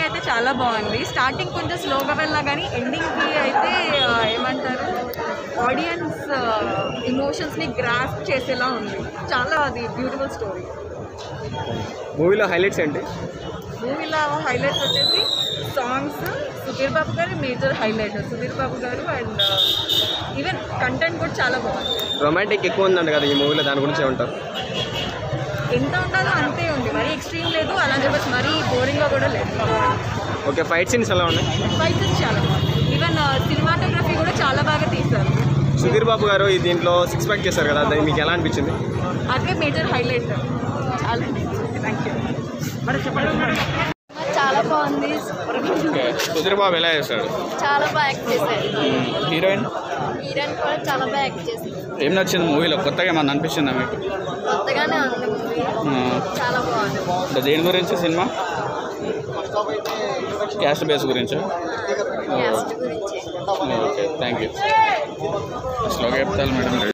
అయితే చాలా బాగుంది స్టార్టింగ్ కొంచెం స్లోగా వెళ్ళినా కానీ ఎండింగ్కి అయితే ఆ, ఏమంటారు ఆడియన్స్ ఇమోషన్స్ని గ్రాస్ప్ చేసేలా ఉంది చాలా అది బ్యూటిఫుల్ స్టోరీ మూవీలో హైలైట్స్ ఏంటి మూవీలో హైలైట్స్ వచ్చేసి సాంగ్స్ సుధీర్ బాబు గారు మేజర్ హైలైట్ సుధీర్ బాబు గారు అండ్ ఈవెన్ కంటెంట్ కూడా చాలా బాగుంది రొమాంటిక్ ఎక్కువ ఉందంట కదా ఈ మూవీలో దాని గురించి ఏమంటారు ఎంత ఉంటుందో అంతే ఉంది మరీ ఎక్స్ట్రీమ్ లేదు అలా చెప్పేసి మరీ బోరింగ్గా కూడా లేదు ఓకే ఫైట్ సీన్స్ ఎలా ఉన్నాయి ఫైట్స్ చాలా బాగుంది ఈవెన్ సినిమాటోగ్రఫీ కూడా చాలా బాగా తీశారు సుధీర్ బాబు గారు ఈ దీంట్లో సిక్స్ ప్యాక్ చేశారు కదా అది మీకు ఎలా అనిపించింది అదే మేజర్ హైలైట్ చాలా థ్యాంక్ యూ చాలా బాగుంది సుధీర్ బాబు ఎలా చేశాడు చాలా బాగా యాక్ట్ చేశారు హీరోయిన్ హీరోయిన్ కూడా చాలా బాగా యాక్ట్ చేసింది ఏం నచ్చింది మూవీలో కొత్తగా ఏమన్నా అనిపించిందా మీకు కొత్తగానే ఉంది మూవీ ఆ, చాలా బాగుంది అంటే దేని గురించి సినిమా క్యాస్ట్ బేస్ గురించి క్యాస్ట్ గురించి ఓకే థ్యాంక్ యూ స్లోగా చెప్తాను మేడం